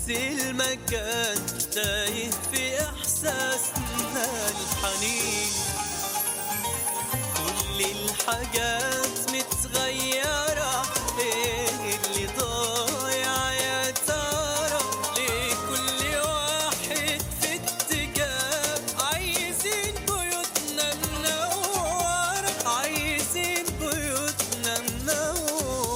المكان تايه في إحساسنا الحنين كل الحاجات متغيرة ايه اللي ضايع يا ترى ليه كل واحد في اتجاه عايزين بيوتنا منورة عايزين بيوتنا منورة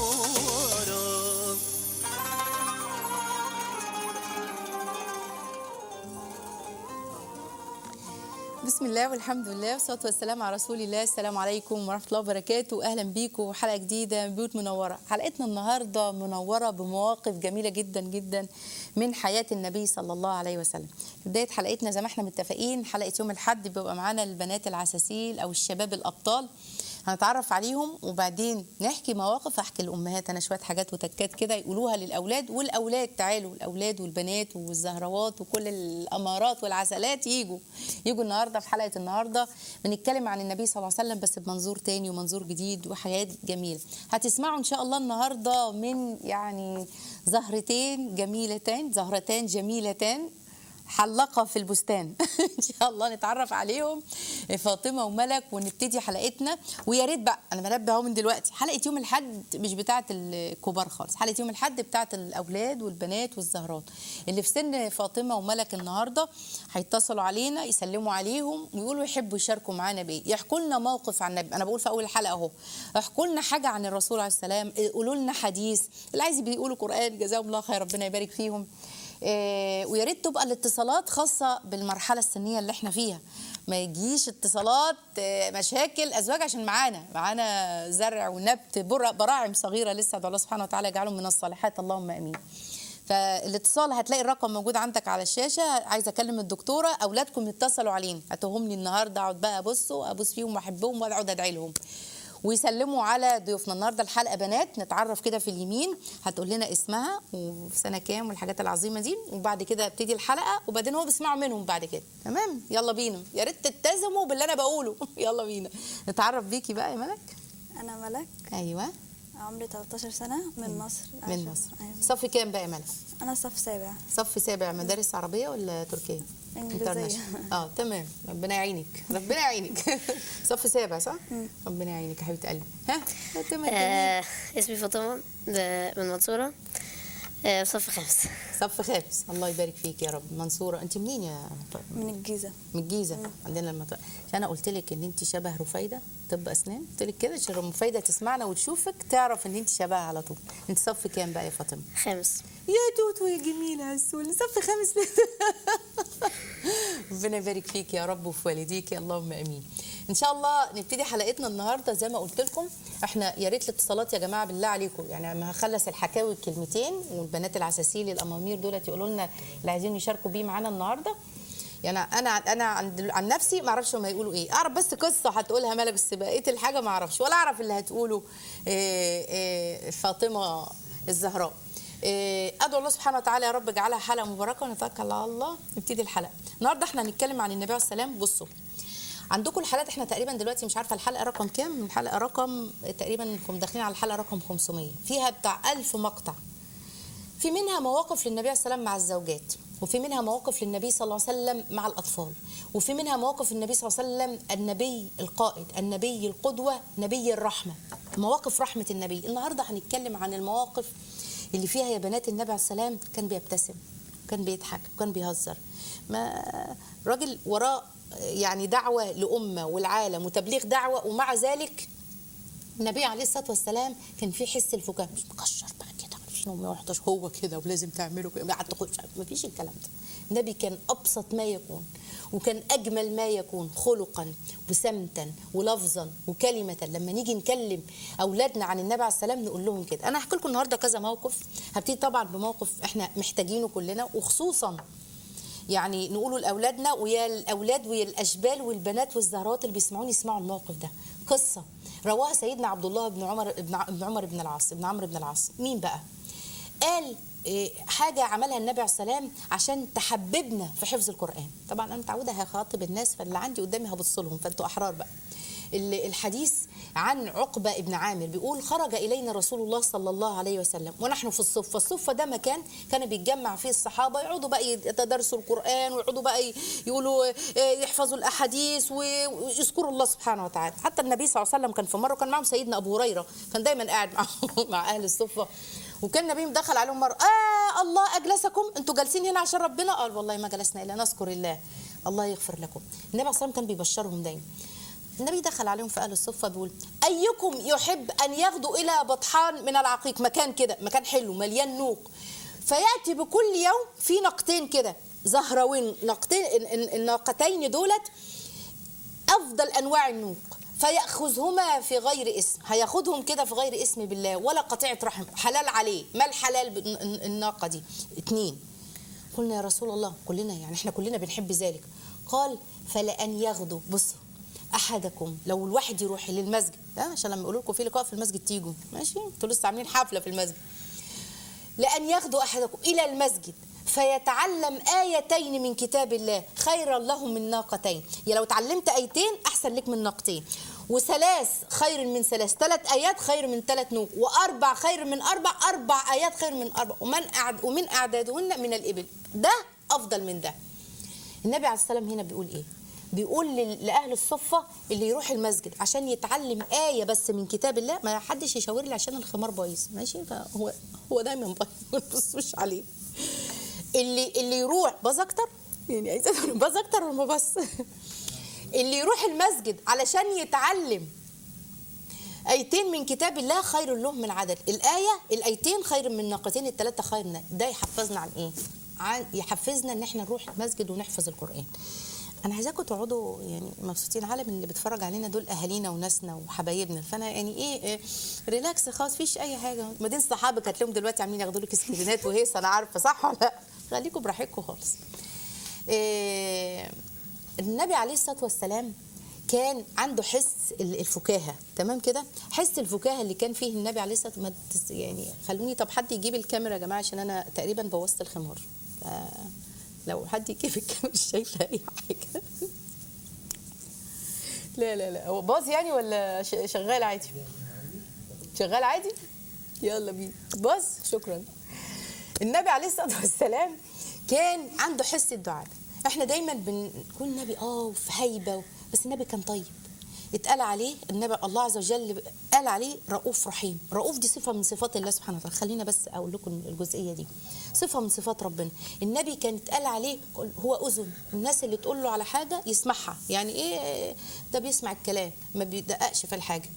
بسم الله والحمد لله والصلاه والسلام على رسول الله السلام عليكم ورحمه الله وبركاته اهلا بيكم حلقه جديده من بيوت منوره حلقتنا النهارده منوره بمواقف جميله جدا جدا من حياه النبي صلى الله عليه وسلم في بدايه حلقتنا زي ما احنا متفقين حلقه يوم الاحد بيبقى معانا البنات العساسيل او الشباب الابطال هنتعرف عليهم وبعدين نحكي مواقف احكي الامهات انا شويه حاجات وتكات كده يقولوها للاولاد والاولاد تعالوا الاولاد والبنات والزهروات وكل الامارات والعسلات يجوا يجوا النهارده في حلقه النهارده بنتكلم عن النبي صلى الله عليه وسلم بس بمنظور تاني ومنظور جديد وحاجات جميله هتسمعوا ان شاء الله النهارده من يعني زهرتين جميلتين زهرتان جميلتان حلقة في البستان إن شاء الله نتعرف عليهم فاطمة وملك ونبتدي حلقتنا ويا ريت بقى أنا منبه أهو من دلوقتي حلقة يوم الحد مش بتاعة الكبار خالص حلقة يوم الحد بتاعة الأولاد والبنات والزهرات اللي في سن فاطمة وملك النهاردة هيتصلوا علينا يسلموا عليهم ويقولوا يحبوا يشاركوا معانا بإيه يحكوا لنا موقف عن النبي أنا بقول في أول الحلقة أهو احكوا لنا حاجة عن الرسول عليه السلام قولوا لنا حديث اللي عايز بيقولوا قرآن جزاهم الله خير ربنا يبارك فيهم إيه ويا ريت تبقى الاتصالات خاصه بالمرحله السنيه اللي احنا فيها ما يجيش اتصالات إيه، مشاكل ازواج عشان معانا معانا زرع ونبت بر- براعم صغيره لسه ادعو الله سبحانه وتعالى يجعلهم من الصالحات اللهم امين فالاتصال هتلاقي الرقم موجود عندك على الشاشه عايزه اكلم الدكتوره اولادكم يتصلوا علينا هاتوهم لي النهارده اقعد بقى ابص وابص فيهم واحبهم واقعد ادعي لهم ويسلموا على ضيوفنا النهارده الحلقه بنات نتعرف كده في اليمين هتقول لنا اسمها وفي سنه كام والحاجات العظيمه دي وبعد كده ابتدي الحلقه وبعدين هو بيسمعوا منهم بعد كده تمام يلا بينا يا ريت تلتزموا باللي انا بقوله يلا بينا نتعرف بيكي بقى يا ملك أنا ملك ايوه عمري 13 سنة من مصر من عايشة- مصر أيوة. صف كام بقى يا ملك أنا صف سابع صف سابع مدارس عربيه ولا تركيه إنجليزية. International. اه تمام ربنا يعينك ربنا يعينك صف سابع صح ربنا يعينك يا حبيبه قلبي ها تمام جميل. آه اسمي فاطمة ب- من المنصورة آه صف خامس صف خامس الله يبارك فيك يا رب منصوره انت منين يا فاطمة؟ من الجيزة من الجيزه عندنا المنطقه عشان انا قلت لك ان انت شبه رفايده طب اسنان قلت لك كده عشان رفايده تسمعنا وتشوفك تعرف ان انت شبهها على طول انت صف كام بقى يا فاطمه خامس يا توتو يا جميله عسول صف خامس ربنا يبارك فيك يا رب وفي والديك اللهم امين ان شاء الله نبتدي حلقتنا النهارده زي ما قلت لكم احنا يا ريت الاتصالات يا جماعه بالله عليكم يعني لما هخلص الحكاوي الكلمتين والبنات العساسيل الامامير دولت يقولوا لنا اللي عايزين يشاركوا بيه معانا النهارده يعني انا انا عن, عن نفسي ما اعرفش هم هيقولوا ايه اعرف بس قصه هتقولها ملك بس بقيه الحاجه ما اعرفش ولا اعرف اللي هتقوله إيه إيه فاطمه الزهراء إيه، ادعو الله سبحانه وتعالى يا رب اجعلها حلقه مباركه ونتوكل على الله نبتدي الحلقه النهارده احنا هنتكلم عن النبي عليه السلام بصوا عندكم الحلقات احنا تقريبا دلوقتي مش عارفه الحلقه رقم كام الحلقه رقم تقريبا انكم داخلين على الحلقه رقم 500 فيها بتاع 1000 مقطع في منها مواقف للنبي عليه السلام مع الزوجات وفي منها مواقف للنبي صلى الله عليه وسلم مع الأطفال وفي منها مواقف النبي صلى الله عليه وسلم النبي القائد النبي القدوة نبي الرحمة مواقف رحمة النبي النهاردة هنتكلم عن المواقف اللي فيها يا بنات النبي عليه السلام كان بيبتسم كان بيضحك وكان بيهزر ما راجل وراه يعني دعوة لأمة والعالم وتبليغ دعوة ومع ذلك النبي عليه الصلاه والسلام كان في حس الفكاهه مش مكشر بقى كده معرفش ما يحطش هو كده ولازم تعمله كده ما تخش ما فيش الكلام ده النبي كان ابسط ما يكون وكان اجمل ما يكون خلقا وسمتا ولفظا وكلمه لما نيجي نكلم اولادنا عن النبي عليه السلام نقول لهم كده انا هحكي لكم النهارده كذا موقف هبتدي طبعا بموقف احنا محتاجينه كلنا وخصوصا يعني نقوله لاولادنا ويا الاولاد ويا الاشبال والبنات والزهرات اللي بيسمعوني يسمعوا الموقف ده قصه رواها سيدنا عبد الله بن عمر بن ع- بن عمر بن العاص بن عمرو بن العاص مين بقى قال إيه، حاجه عملها النبي عليه السلام عشان تحببنا في حفظ القران طبعا انا متعوده هخاطب الناس فاللي عندي قدامي هبص لهم فانتوا احرار بقى ال- الحديث عن عقبة ابن عامر بيقول خرج إلينا رسول الله صلى الله عليه وسلم ونحن في الصفة الصفة ده مكان كان بيتجمع فيه الصحابة يقعدوا بقى يتدرسوا القرآن ويقعدوا بقى يقولوا آه، يحفظوا الأحاديث ويذكروا الله سبحانه وتعالى حتى النبي صلى الله عليه وسلم كان في مرة كان معهم سيدنا أبو هريرة كان دايما قاعد مع, مع أهل الصفة وكان النبي دخل عليهم مرة آه الله أجلسكم أنتوا جالسين هنا عشان ربنا قال والله ما جلسنا إلا نذكر الله الله يغفر لكم النبي صلى الله عليه وسلم كان بيبشرهم دايما النبي دخل عليهم في اهل الصفه بيقول ايكم يحب ان يغدو الى بطحان من العقيق مكان كده مكان حلو مليان نوق فياتي بكل يوم في نقطين كده زهروين نقطين ال- ال- الناقتين دولت افضل انواع النوق فياخذهما في غير اسم هياخدهم كده في غير اسم بالله ولا قطيعه رحم حلال عليه ما الحلال بالن- الن- الناقه دي اتنين قلنا يا رسول الله كلنا يعني احنا كلنا بنحب ذلك قال فلان يغدو بصوا احدكم لو الواحد يروح للمسجد ها عشان لما يقولوا لكم في لقاء في المسجد تيجوا ماشي انتوا لسه عاملين حفله في المسجد لأن يغدو أحدكم إلى المسجد فيتعلم آيتين من كتاب الله خيرا له من ناقتين يعني لو تعلمت آيتين أحسن لك من ناقتين وثلاث خير من ثلاث ثلاث آيات خير من ثلاث نوق وأربع خير من أربع أربع آيات خير من أربع ومن أعد ومن أعدادهن من الإبل ده أفضل من ده النبي عليه السلام هنا بيقول ايه بيقول لل- لاهل الصفه اللي يروح المسجد عشان يتعلم ايه بس من كتاب الله ما حدش يشاور لي عشان الخمار بايظ ماشي فهو هو دايما بايظ ما تبصوش عليه اللي اللي يروح باظ اكتر يعني عايزه أقول باظ اكتر ولا ما بس اللي يروح المسجد علشان يتعلم ايتين من كتاب الله خير له من عدد الايه الايتين خير من ناقتين الثلاثه خير من ده يحفظنا عن ايه عن يحفزنا ان احنا نروح المسجد ونحفظ القران انا عايزاكم تقعدوا يعني مبسوطين عالم اللي بيتفرج علينا دول اهالينا وناسنا وحبايبنا فانا يعني ايه, إيه ريلاكس خالص فيش اي حاجه بعدين صحابك هتلاقيهم دلوقتي عاملين ياخدوا لك سكرينات وهيص انا عارفه صح ولا لا خليكم براحتكم خالص إيه النبي عليه الصلاه والسلام كان عنده حس ال- الفكاهه تمام كده حس الفكاهه اللي كان فيه النبي عليه الصلاه والسلام ما تس- يعني خلوني طب حد يجيب الكاميرا يا جماعه عشان انا تقريبا بوظت الخمار ف- لو حد يجيب الكاميرا مش شايفه اي حاجه لا لا لا هو باظ يعني ولا ش- شغال عادي شغال عادي يلا بينا باظ شكرا النبي عليه الصلاه والسلام كان عنده حس الدعاء احنا دايما بنقول النبي اه في هيبه بس النبي كان طيب اتقال عليه النبي الله عز وجل قال عليه رؤوف رحيم رؤوف دي صفه من صفات الله سبحانه وتعالى خلينا بس اقول لكم الجزئيه دي صفه من صفات ربنا النبي كان اتقال عليه هو اذن الناس اللي تقول له على حاجه يسمعها يعني ايه ده بيسمع الكلام ما بيدققش في الحاجه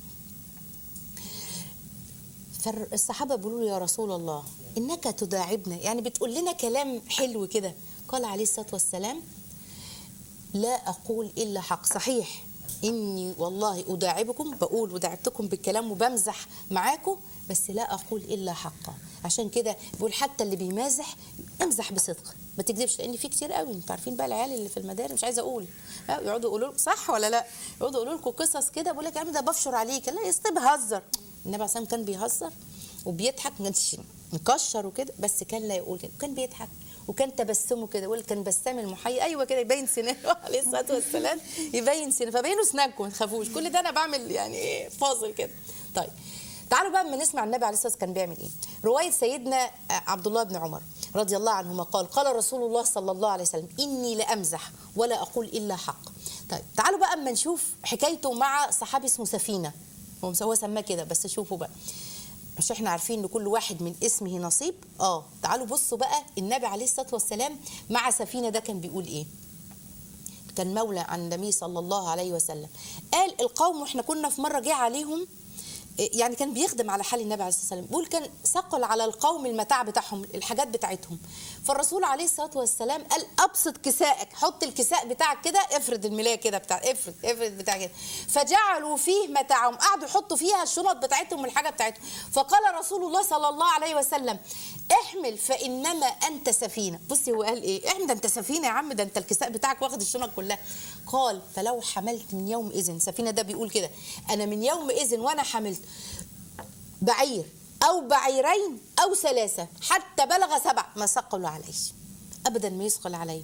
فالصحابه بيقولوا له يا رسول الله انك تداعبنا يعني بتقول لنا كلام حلو كده قال عليه الصلاه والسلام لا اقول الا حق صحيح اني والله اداعبكم بقول وداعبتكم بالكلام وبمزح معاكم بس لا اقول الا حقا عشان كده بقول حتى اللي بيمازح امزح بصدق ما تكذبش لان في كتير قوي انتوا عارفين بقى العيال اللي في المدارس مش عايزه اقول ها، يقعدوا يقولوا لكم صح ولا لا يقعدوا يقولوا لكم قصص كده بقول لك يا عم ده بفشر عليك لا يا اسطى بهزر النبي عليه الصلاه والسلام كان بيهزر وبيضحك ما كانش مكشر وكده بس كان لا يقول كده وكان بيضحك وكان تبسمه كده يقول كان بسام المحيي ايوه كده يبين سنانه عليه الصلاه والسلام يبين سنانه فبينوا سنانكم ما تخافوش كل ده انا بعمل يعني ايه فاصل كده طيب تعالوا بقى اما نسمع النبي عليه الصلاه والسلام كان بيعمل ايه روايه سيدنا عبد الله بن عمر رضي الله عنهما قال قال رسول الله صلى الله عليه وسلم اني لامزح ولا اقول الا حق طيب تعالوا بقى اما نشوف حكايته مع صحابي اسمه سفينه هو هو سماه كده بس شوفوا بقى مش احنا عارفين ان كل واحد من اسمه نصيب اه تعالوا بصوا بقى النبي عليه الصلاه والسلام مع سفينه ده كان بيقول ايه كان مولى عن النبي صلى الله عليه وسلم قال القوم واحنا كنا في مره جه عليهم يعني كان بيخدم على حال النبي عليه الصلاه والسلام بيقول كان ثقل على القوم المتاع بتاعهم الحاجات بتاعتهم فالرسول عليه الصلاه والسلام قال ابسط كسائك حط الكساء بتاعك كده افرد الملايه كده بتاع افرد افرد بتاع كده فجعلوا فيه متاعهم قعدوا يحطوا فيها الشنط بتاعتهم والحاجه بتاعتهم فقال رسول الله صلى الله عليه وسلم احمل فانما انت سفينه بصي هو قال ايه احمل ده انت سفينه يا عم ده انت الكساء بتاعك واخد الشنط كلها قال فلو حملت من يوم اذن سفينه ده بيقول كده انا من يوم اذن وانا حملت بعير أو بعيرين أو ثلاثة حتى بلغ سبع ما ثقلوا عليه أبدا ما يثقل عليه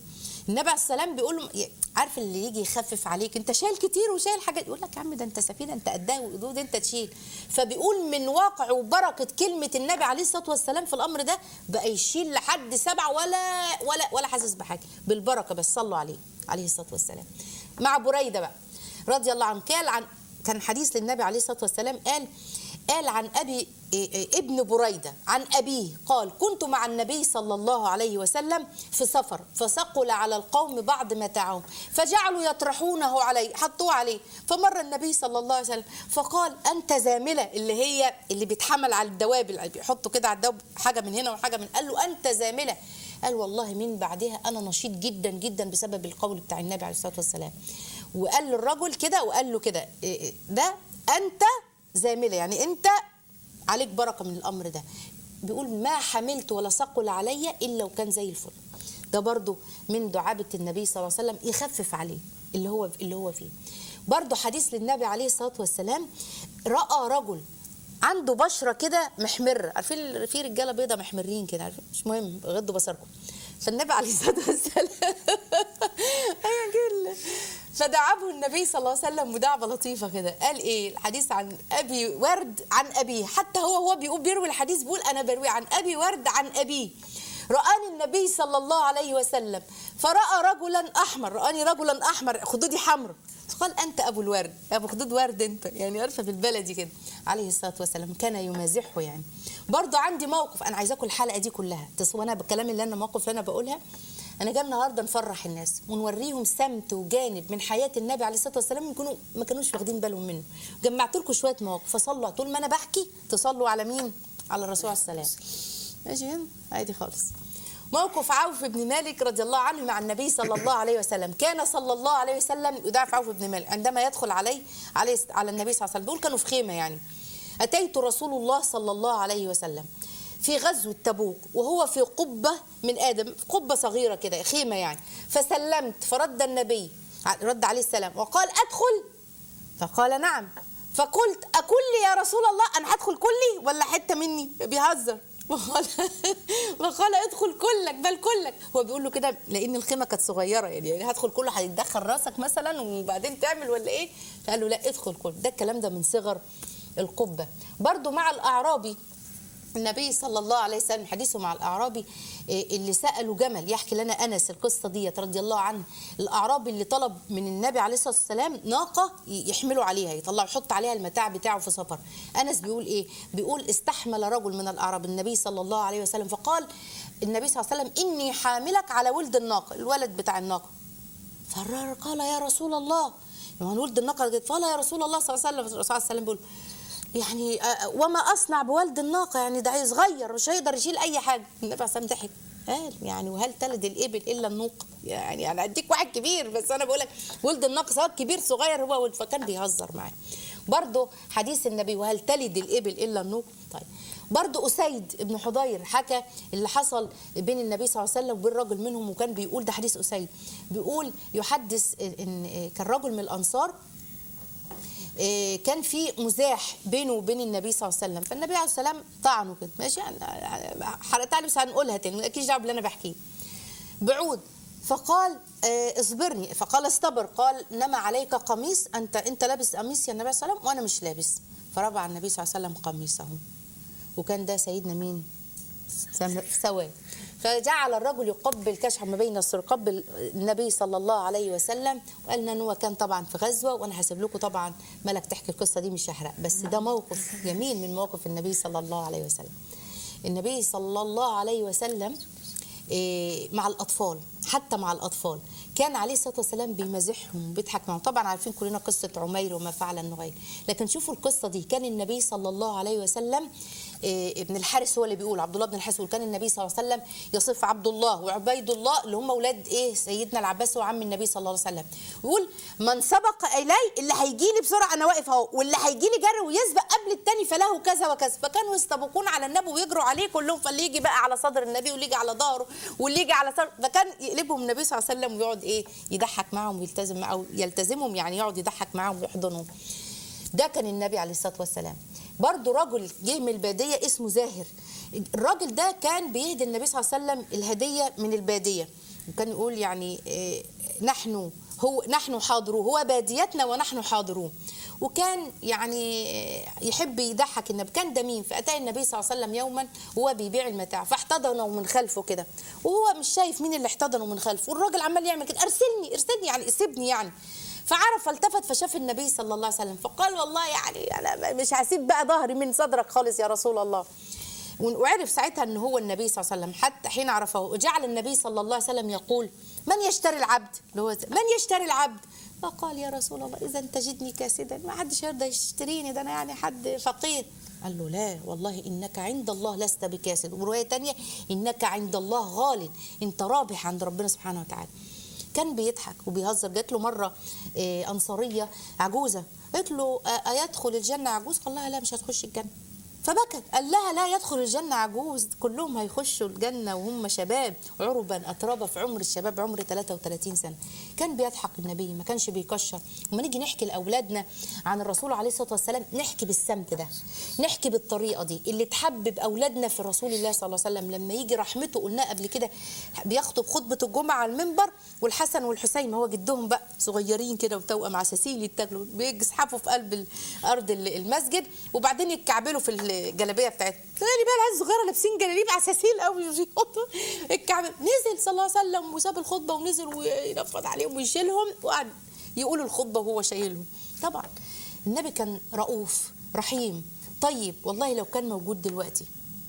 النبي عليه السلام بيقول له عارف اللي يجي يخفف عليك انت شايل كتير وشايل حاجات يقول لك يا عم ده انت سفينه انت قدها وقدود انت تشيل فبيقول من واقع وبركه كلمه النبي عليه الصلاه والسلام في الامر ده بقى يشيل لحد سبعه ولا ولا ولا حاسس بحاجه بالبركه بس صلوا عليه عليه الصلاه والسلام مع بريده بقى رضي الله عنه قال عن كان حديث للنبي عليه الصلاه والسلام قال قال عن ابي إيه إيه ابن بريده عن ابيه قال كنت مع النبي صلى الله عليه وسلم في سفر فثقل على القوم بعض متاعهم فجعلوا يطرحونه عليه حطوه عليه فمر النبي صلى الله عليه وسلم فقال انت زامله اللي هي اللي بيتحمل على الدواب اللي بيحطوا كده على الدواب حاجه من هنا وحاجه من قال له انت زامله قال والله من بعدها انا نشيط جدا جدا بسبب القول بتاع النبي عليه الصلاه والسلام وقال للرجل كده وقال له كده إيه إيه ده انت زامله يعني انت عليك بركه من الامر ده بيقول ما حملت ولا ثقل عليا الا وكان زي الفل ده برضو من دعابه النبي صلى الله عليه وسلم يخفف عليه اللي هو اللي هو فيه برضو حديث للنبي عليه الصلاه والسلام راى رجل عنده بشره كده محمره عارفين في رجاله بيضه محمرين كده عارفين مش مهم غضوا بصركم فالنبي عليه الصلاه والسلام ايوه كده فدعبه النبي صلى الله عليه وسلم مداعبه لطيفه كده قال ايه الحديث عن ابي ورد عن ابيه حتى هو هو بيقول بيروي الحديث بيقول انا بروي عن ابي ورد عن ابيه رآني النبي صلى الله عليه وسلم فرأى رجلا أحمر رآني رجلا أحمر خدودي حمر قال أنت أبو الورد أبو خدود ورد أنت يعني عارفة بالبلدي كده عليه الصلاة والسلام كان يمازحه يعني برضه عندي موقف أنا عايزاكم الحلقة دي كلها تصور أنا بالكلام اللي أنا موقف اللي أنا بقولها أنا جاي النهارده نفرح الناس ونوريهم سمت وجانب من حياة النبي عليه الصلاة والسلام يكونوا ما كانوش واخدين بالهم منه جمعت لكم شوية مواقف فصلوا طول ما أنا بحكي تصلوا على مين؟ على الرسول عليه السلام ماشي هنا عادي خالص موقف عوف بن مالك رضي الله عنه مع النبي صلى الله عليه وسلم كان صلى الله عليه وسلم يدافع عوف بن مالك عندما يدخل عليه عليه على النبي صلى الله عليه وسلم بيقول كانوا في خيمه يعني اتيت رسول الله صلى الله عليه وسلم في غزوة تبوك وهو في قبة من آدم قبة صغيرة كده خيمة يعني فسلمت فرد النبي رد عليه السلام وقال أدخل فقال نعم فقلت أكلي يا رسول الله أنا هدخل كلي ولا حتة مني بيهزر وقال وقال ادخل كلك بل كلك هو بيقول له كده لان الخيمه كانت صغيره يعني, يعني هدخل كله هيتدخل راسك مثلا وبعدين تعمل ولا ايه فقال له لا ادخل كل ده الكلام ده من صغر القبه برضو مع الاعرابي النبي صلى الله عليه وسلم حديثه مع الاعرابي اللي سالوا جمل يحكي لنا انس القصه ديت رضي الله عنه الاعرابي اللي طلب من النبي عليه الصلاه والسلام ناقه يحملوا عليها يطلع يحط عليها المتاع بتاعه في سفر انس بيقول ايه بيقول استحمل رجل من الاعراب النبي صلى الله عليه وسلم فقال النبي صلى الله عليه وسلم اني حاملك على ولد الناقه الولد بتاع الناقه فقال يا رسول الله يعني ولد الناقه قال يا رسول الله صلى الله عليه وسلم الرسول صلى الله عليه وسلم بيقول يعني وما اصنع بولد الناقه يعني ده صغير مش هيقدر يشيل اي حاجه النبي عليه الصلاه ضحك قال يعني وهل تلد الابل الا النوق يعني انا اديك واحد كبير بس انا بقول لك ولد الناقه سواء كبير صغير هو ولد فكان بيهزر معاه برضه حديث النبي وهل تلد الابل الا النوق طيب برضه أسيد ابن حضير حكى اللي حصل بين النبي صلى الله عليه وسلم وبين رجل منهم وكان بيقول ده حديث أسيد بيقول يحدث ان كان رجل من الأنصار كان في مزاح بينه وبين النبي صلى الله عليه وسلم فالنبي عليه الصلاه والسلام طعنه كده ماشي حرقتها بس هنقولها تاني مالكيش دعوه باللي انا بحكيه بعود فقال اصبرني فقال استبر قال نما عليك قميص انت انت لابس قميص يا النبي صلى الله عليه وسلم وانا مش لابس فرفع النبي صلى الله عليه وسلم قميصه وكان ده سيدنا مين سواد فجعل الرجل يقبل كشح ما بين السر قبل النبي صلى الله عليه وسلم وقال ان هو كان طبعا في غزوه وانا هسيب لكم طبعا ملك تحكي القصه دي مش هحرق بس ده موقف جميل من مواقف النبي صلى الله عليه وسلم النبي صلى الله عليه وسلم مع الاطفال حتى مع الاطفال كان عليه الصلاه والسلام بيمازحهم وبيضحك معهم طبعا عارفين كلنا قصه عمير وما فعل النغير لكن شوفوا القصه دي كان النبي صلى الله عليه وسلم ابن الحارث هو اللي بيقول عبد الله بن الحارث وكان النبي صلى الله عليه وسلم يصف عبد الله وعبيد الله اللي هم اولاد ايه سيدنا العباس وعم النبي صلى الله عليه وسلم ويقول من سبق الي اللي هيجي لي بسرعه انا واقف اهو واللي هيجي لي جري ويسبق قبل الثاني فله كذا وكذا فكانوا يستبقون على النبي ويجروا عليه كلهم فاللي يجي بقى على صدر النبي واللي يجي على ظهره واللي يجي على صدر فكان يقلبهم النبي صلى الله عليه وسلم ويقعد ايه يضحك معاهم ويلتزم معاهم يلتزمهم يعني يقعد يضحك معاهم ويحضنهم ده كان النبي عليه الصلاه والسلام برضه رجل جه من الباديه اسمه زاهر الراجل ده كان بيهدي النبي صلى الله عليه وسلم الهديه من الباديه وكان يقول يعني آه، نحن هو نحن حاضرون هو باديتنا ونحن حاضرون وكان يعني آه، يحب يضحك النبي كان دميم فاتى النبي صلى الله عليه وسلم يوما وهو بيبيع المتاع فاحتضنه من خلفه كده وهو مش شايف مين اللي احتضنه من خلفه والراجل عمال يعمل كده ارسلني ارسلني يعني سيبني يعني فعرف فالتفت فشاف النبي صلى الله عليه وسلم فقال والله يعني انا مش هسيب بقى ظهري من صدرك خالص يا رسول الله وعرف ساعتها ان هو النبي صلى الله عليه وسلم حتى حين عرفه وجعل النبي صلى الله عليه وسلم يقول من يشتري العبد اللي هو من يشتري العبد فقال يا رسول الله اذا تجدني كاسدا ما حدش يرضى يشتريني ده انا يعني حد فقير قال له لا والله انك عند الله لست بكاسد وروايه تانية انك عند الله غال انت رابح عند ربنا سبحانه وتعالى كان بيضحك وبيهزر جات له مره آه، انصاريه عجوزه قالت له آه، ايدخل الجنه عجوز قال لها لا مش هتخش الجنه فبكت قال لها لا يدخل الجنة عجوز كلهم هيخشوا الجنة وهم شباب عربا أترابا في عمر الشباب عمر 33 سنة كان بيضحك النبي ما كانش بيكشر وما نيجي نحكي لأولادنا عن الرسول عليه الصلاة والسلام نحكي بالسمت ده نحكي بالطريقة دي اللي تحبب أولادنا في رسول الله صلى الله عليه وسلم لما يجي رحمته قلنا قبل كده بيخطب خطبة الجمعة على المنبر والحسن والحسين ما هو جدهم بقى صغيرين كده وتوأم عساسيل يتاكلوا بيزحفوا في قلب الأرض المسجد وبعدين يتكعبلوا في الجلابيه بتاعتهم تلاقي بقى العيال الصغيره لابسين جلاليب عساسيل قوي يحطوا الكعب نزل صلى الله عليه وسلم وساب الخطبه ونزل وينفض عليهم ويشيلهم وقعد يقول الخطبه وهو شايلهم طبعا النبي كان رؤوف رحيم طيب والله لو كان موجود دلوقتي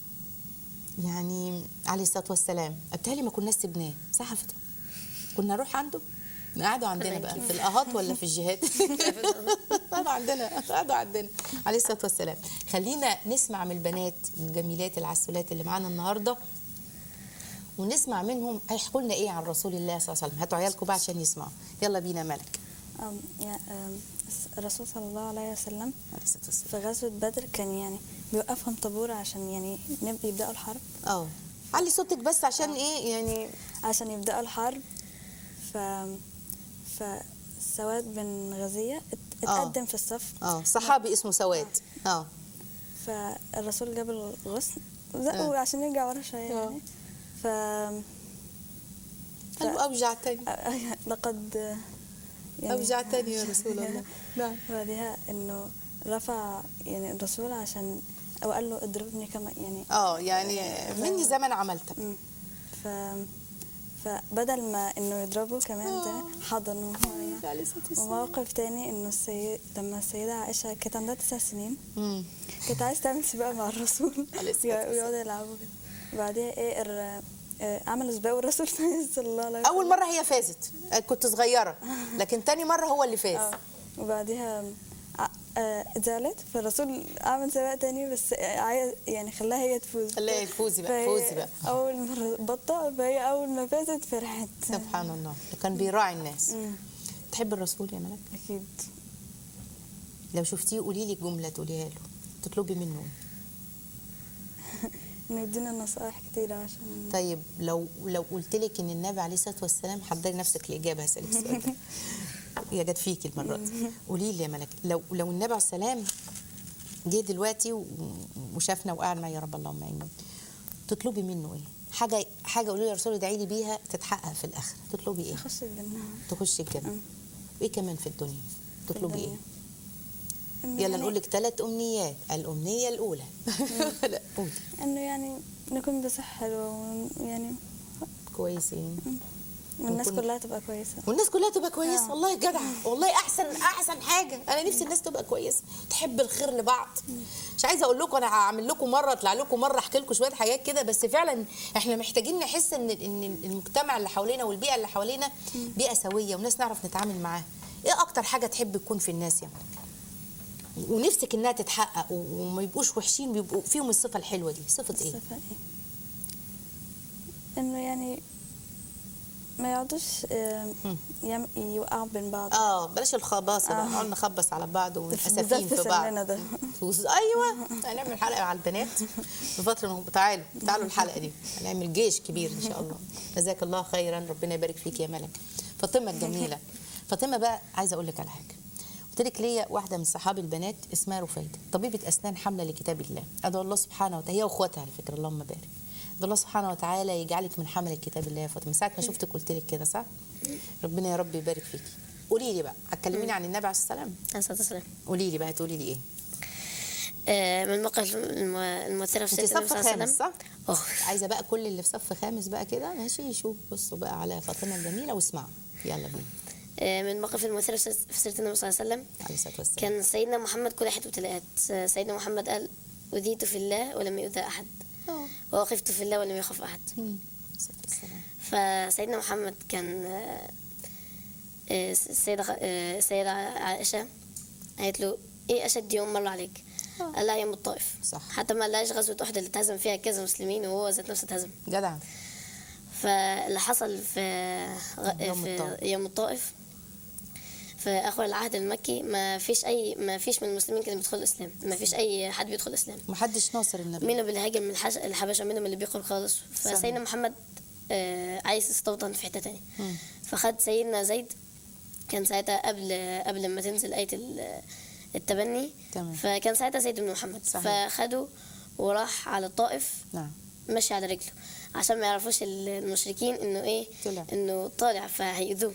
يعني عليه الصلاه والسلام ابتهالي ما كناش سبناه صح فتح كنا نروح عنده قعدوا عندنا بقى في الاهات ولا في الجهاد قعدوا عندنا قعدوا عندنا عليه الصلاه والسلام خلينا نسمع من البنات الجميلات العسولات اللي معانا النهارده ونسمع منهم هيحكوا لنا ايه عن رسول الله صلى الله عليه وسلم هاتوا عيالكم بقى عشان يسمعوا يلا بينا ملك أم يا- أم، الرسول صلى الله عليه وسلم عليه الصلاه والسلام في غزوة بدر كان يعني بيوقفهم طابور عشان يعني نب- يبدأوا الحرب اه علي صوتك بس عشان ايه يعني عشان يبدأوا الحرب ف فسواد بن غزية ات- آه. اتقدم في الصف اه صحابي اسمه سواد اه فالرسول جاب الغصن آه. وزقه عشان يرجع ورا شوية آه. يعني ف قال له اوجعتني لقد يعني اوجعتني يا رسول الله نعم بعدها انه رفع يعني الرسول عشان او قال له اضربني كما يعني اه يعني مني زمان عملتك مم. ف فبدل ما انه يضربه كمان ده حضنه يعني. عليه الصلاه والسلام وموقف تاني انه السيد لما السيدة عائشة كانت عندها تسع سنين مم. كانت عايزة تعمل سباق مع الرسول عليه الصلاة والسلام. ويقعدوا يلعبوا كده وبعدين ايه الر- آه، عملوا سباق والرسول صلى الله عليه وسلم اول مره هي فازت كنت صغيره لكن تاني مره هو اللي فاز اه وبعديها ع- آه، اتزعلت فالرسول عمل سباق تاني بس عايز يعني خلاها هي تفوز خليها فوزي بقى فهي فوزي بقى اول مره بطأ فهي اول ما فازت فرحت سبحان الله كان بيراعي الناس مم. تحب الرسول يا ملك اكيد لو شفتيه قولي لي جمله تقوليها له تطلبي منه انه يدينا نصائح كتير عشان طيب لو لو قلت لك ان النبي عليه الصلاه والسلام حضري نفسك الاجابه هسالك السؤال ده هي جت فيكي المره دي قولي لي يا ملك لو لو النبي عليه السلام جه دلوقتي و- وشافنا وقعد معايا يا رب اللهم امين تطلبي منه ايه حاجه حاجه قولي لي يا رسول ادعي لي بيها تتحقق في الاخر تطلبي ايه اخش الجنه تخشي الجنه مم. وايه كمان في الدنيا تطلبي ايه الدنيا. إنه يلا يعني- نقول لك ثلاث امنيات الامنيه الاولى لا قولي انه يعني نكون بصحه حلوه ويعني كويسين والناس ونكون- كلها تبقى كويسه والناس كلها تبقى كويسه آه. والله جدع والله احسن احسن حاجه انا نفسي الناس تبقى كويسه تحب الخير لبعض مش عايزه اقول لكم انا هعمل لكم مره اطلع لكم مره احكي لكم شويه حاجات كده بس فعلا احنا محتاجين نحس ان ان المجتمع اللي حوالينا والبيئه اللي حوالينا بيئه سويه وناس نعرف نتعامل معاها ايه اكتر حاجه تحب تكون في الناس يعني ونفسك انها تتحقق و- وما يبقوش وحشين بيبقوا فيهم الصفه الحلوه دي صفه ايه الصفة ايه انه يعني ما يقعدوش آه، يم- يوقعوا بين بعض اه بلاش الخباصه بقى آه. نقعد نخبص على بعض ونحسفين بالذات في في بعض سننا ده. وز- ايوه هنعمل حلقه على البنات في فتره من- تعالوا تعالوا الحلقه دي هنعمل جيش كبير ان شاء الله جزاك الله خيرا ربنا يبارك فيك يا ملك فاطمه الجميله فاطمه بقى عايزه اقول لك على حاجه قلت لك ليا واحده من صحاب البنات اسمها رفيده طبيبه اسنان حامله لكتاب الله ادعو الله سبحانه وتعالى هي واخواتها على فكره اللهم بارك ده الله سبحانه وتعالى يجعلك من حمل الكتاب الله يا فاطمه ساعه ما شفتك قلت لك كده صح ربنا يا رب يبارك فيكي قولي لي بقى هتكلميني عن النبي عليه الصلاه والسلام عليه الصلاة والسلام قولي لي بقى تقولي لي ايه آه، من موقف الم- المؤثرة في انت سيدنا صف النبي صلى الله عليه خامس وسلم صح اه عايزه بقى كل اللي في صف خامس بقى كده ماشي يشوف بصوا بقى على فاطمه الجميله واسمعوا يلا بينا آه، من موقف المؤثرة في سيرة- في سيرة النبي صلى الله عليه وسلم عليه الصلاه والسلام كان سيدنا محمد كل حياته ابتلاءات س- سيدنا محمد قال أذيت في الله ولم يؤذى أحد اه ووقفت في الله ولم يخف أحد مم. عليه الصلاه والسلام فسيدنا محمد كان آه، آه، السيدة خ- آه، السيدة عائشة قالت له ايه اشد يوم مر عليك آه. قال لها يوم الطائف صح. حتى ما لقاش غزوة احد اللي اتهزم فيها كذا مسلمين وهو ذات نفسه اتهزم جدع فاللي حصل في غ- يوم في الطائف. يوم الطائف في اخر العهد المكي ما فيش اي ما فيش من المسلمين كان بيدخل الاسلام ما فيش اي حد بيدخل الاسلام محدش ناصر النبي منهم اللي هاجم من الحش- الحبشه منهم اللي بيخرج خالص فسيدنا صحيح. محمد آه، عايز يستوطن في حته تانية مم. فخد سيدنا زيد كان ساعتها قبل قبل ما تنزل آية ال- التبني تمام. فكان ساعتها زيد بن محمد صحيح. فخده وراح على الطائف نعم ماشي على رجله عشان ما يعرفوش ال- المشركين انه ايه طلع. انه طالع فهيأذوه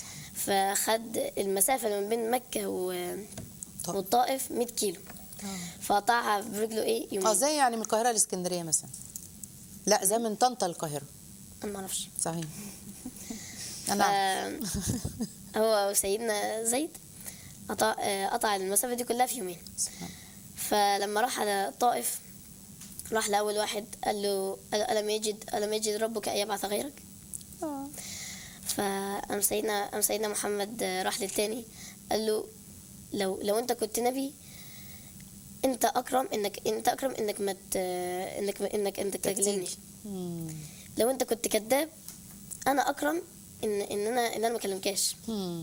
فخد المسافة اللي ما بين مكة و... طب. والطائف 100 كيلو فقطعها برجله ايه اه يومين زي يعني من القاهره لاسكندريه مثلا لا زي من طنطا للقاهره انا ما اعرفش صحيح ف... انا أعرف. هو وسيدنا زيد قطع آه، قطع المسافة دي كلها في يومين سبحان فلما راح على الطائف راح لأول واحد قال له ألم يجد ألم يجد ربك أن يبعث غيرك الله. فقام سيدنا أم سيدنا محمد راح للتاني قال له لو لو أنت كنت نبي أنت أكرم إنك أنت أكرم إنك ما ت- إنك إنك أنت تكلمنيش مم. لو أنت كنت كذاب أنا أكرم إن إن أنا إن أنا ما كلمكاش مم.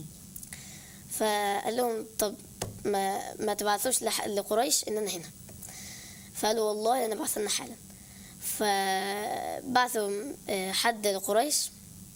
فقال لهم طب ما ما تبعثوش لح- لقريش ان انا هنا فقالوا والله انا بعثنا حالا فبعثوا آه، حد لقريش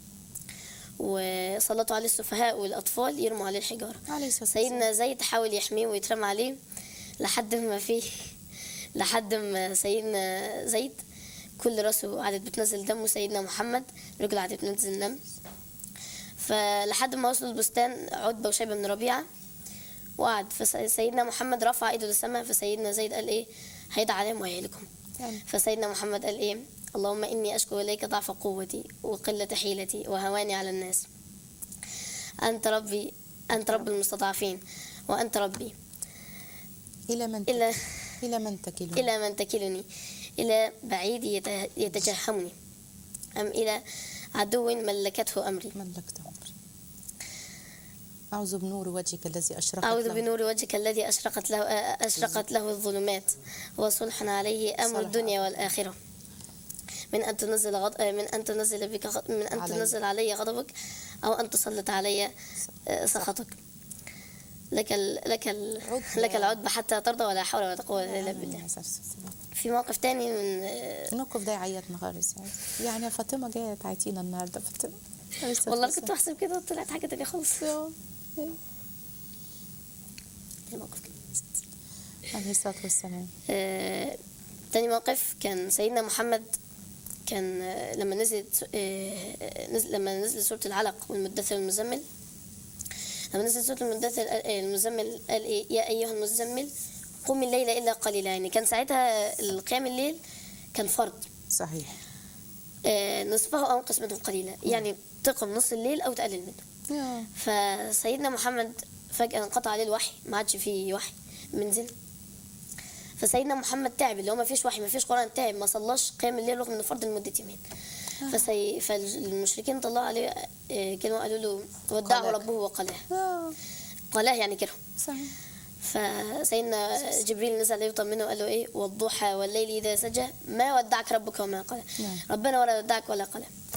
وسلطوا عليه السفهاء والاطفال يرموا عليه الحجاره عليه الصلاه والسلام سيدنا زيد حاول يحميه ويترمى عليه لحد ما فيه لحد ما سيدنا زيد كل راسه قعدت بتنزل دم وسيدنا محمد رجله قعدت بتنزل دم فلحد ما وصلوا البستان عتبة وشيبة بن ربيعة وقعد فسيدنا محمد رفع ايده للسماء فسيدنا زيد قال ايه هيدعى عليهم وهيهلكهم يعني فسيدنا محمد قال ايه اللهم اني اشكو اليك ضعف قوتي وقله حيلتي وهواني على الناس انت ربي انت رب المستضعفين وانت ربي الى من الى الى من تكلون الى من تكلني الى بعيد يت- يتجهمني ام الى عدو ملكته امري ملكت امري اعوذ بنور وجهك الذي اشرقت أعوذ له. بنور وجهك الذي أشرقت له أشرقت له الظلمات وصلح عليه أمر صلح. الدنيا والآخرة من أن تنزل غض... من أن تنزل بك غ... من أن علي. تنزل علي غضبك أو أن تسلط علي آه، سخطك لك ال... لك ال... عتبة. لك العتبة حتى ترضى ولا حول ولا قوة إلا عليه بالله الصلاة والسلام. في موقف تاني من آه، الموقف ده يعيطنا خالص يعني يعني يا فاطمه جايه تعيطينا النهارده فاطمه عليه الصلاة والله كنت والسلام. بحسب كده طلعت حاجة تانية خالص آه. الموقف كده عليه الصلاه والسلام آه، تاني موقف كان سيدنا محمد كان آه، لما نزلت آه، نزل لما نزلت سورة العلق والمدثر المزمل لما نزلت سورة المدثر آه، المزمل قال إيه يا أيها المزمل قم الليل إلا قليلا يعني كان ساعتها القيام الليل كان فرض صحيح آه، نصفه أو انقص منه قليلا يعني تقم نص الليل أو تقلل منه يا فسيدنا محمد فجأة انقطع عليه الوحي ما عادش فيه وحي منزل فسيدنا محمد تعب اللي هو ما فيش وحي ما فيش قرآن تعب ما صلاش قيام الليل رغم انه فرض لمدة يومين فسي... فالمشركين طلعوا عليه آه، كلمة قالوا له ودعه قلاك. ربه وقلاه آه. قلاه يعني كره صحيح فسيدنا جبريل نزل عليه يطمنه وقال له ايه والضحى والليل اذا سجى ما ودعك ربك وما قلى نعم. ربنا ولا ودعك ولا قلى